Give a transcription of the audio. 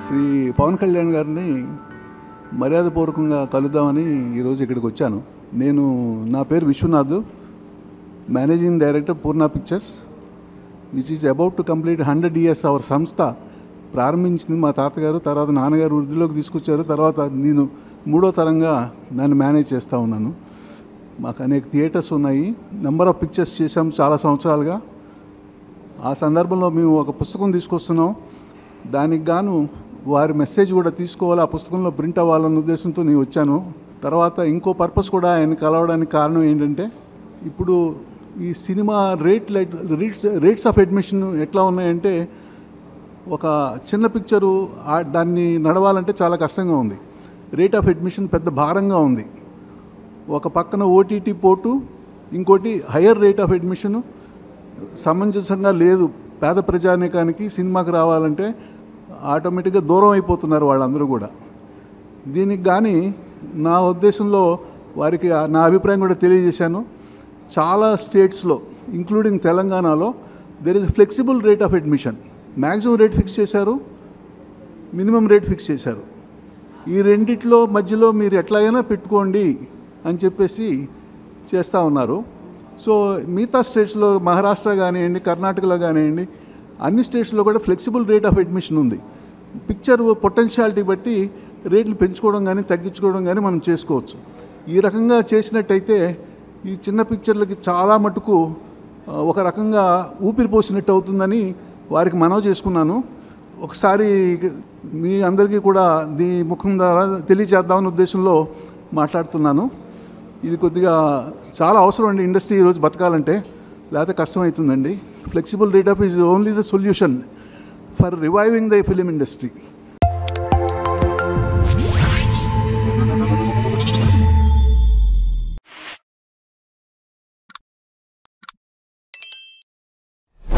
శ్రీ పవన్ కళ్యాణ్ గారిని మర్యాదపూర్వకంగా కలుద్దామని ఈరోజు ఇక్కడికి వచ్చాను నేను నా పేరు Viswanath managing director Purna Pictures which is about to complete hundred years our సంస్థ ప్రారంభించింది మా తాతగారు తర్వాత నాన్నగారు వృద్ధిలోకి తీసుకొచ్చారు తర్వాత నేను మూడో తరంగా దాన్ని మేనేజ్ చేస్తూ ఉన్నాను మాకు అనేక థియేటర్స్ ఉన్నాయి నెంబర్ ఆఫ్ పిక్చర్స్ చేసాం చాలా సంవత్సరాలుగా ఆ సందర్భంలో మేము ఒక పుస్తకం తీసుకొస్తున్నాం దానికి గాను వారి మెసేజ్ కూడా తీసుకోవాలి ఆ పుస్తకంలో ప్రింట్ అవ్వాలన్న ఉద్దేశంతో నేను వచ్చాను తర్వాత ఇంకో పర్పస్ కూడా ఆయన కలవడానికి కారణం ఏంటంటే ఇప్పుడు ఈ cinema rate light rates rates of admission ఎట్లా ఉన్నాయంటే ఒక చిన్న పిక్చరు ఆ- దాన్ని నడవాలంటే చాలా కష్టంగా ఉంది రేట్ ఆఫ్ అడ్మిషన్ పెద్ద భారంగా ఉంది ఒక పక్కన ఓటీటీ పోటు ఇంకోటి హయ్యర్ రేట్ ఆఫ్ అడ్మిషన్ సమంజసంగా లేదు పేద ప్రజానీకానికి సినిమాకి రావాలంటే ఆటోమేటిక్గా దూరం అయిపోతున్నారు వాళ్ళందరూ కూడా దీనికి కానీ నా ఉద్దేశంలో వారికి ఆ- నా అభిప్రాయం కూడా తెలియజేశాను చాలా స్టేట్స్లో ఇంక్లూడింగ్ తెలంగాణలో there is flexible rate of admission maximum rate fix చేశారు మినిమం రేట్ ఫిక్స్ చేశారు ఈ రెండిట్లో మధ్యలో మీరు ఎట్లాగైనా పెట్టుకోండి అని చెప్పేసి చేస్తూ ఉన్నారు సో మిగతా స్టేట్స్లో మహారాష్ట్ర కానివ్వండి కర్ణాటకలో కానివ్వండి అన్ని స్టేట్స్లో కూడా ఫ్లెక్సిబుల్ రేట్ ఆఫ్ అడ్మిషన్ ఉంది పిక్చర్ పొటెన్షియాలిటీ బట్టి రేట్లు పెంచుకోవడం కానీ తగ్గించుకోవడం కానీ మనం చేసుకోవచ్చు ఈ రకంగా చేసినట్టయితే ఈ చిన్న పిక్చర్లకి చాలా మటుకు ఆ, ఒక రకంగా ఊపిరి పోసినట్టు అవుతుందని వారికి మనవి చేసుకున్నాను ఒకసారి మీ అందరికీ కూడా దీ ముఖం ద్వారా తెలియచేద్దామనే ఉద్దేశంలో మాట్లాడుతున్నాను ఇది కొద్దిగా చాలా అవసరం అండి ఇండస్ట్రీ ఈరోజు బతకాలంటే లేకపోతే కష్టమవుతుందండి flexible rate of is only the solution for reviving the film industry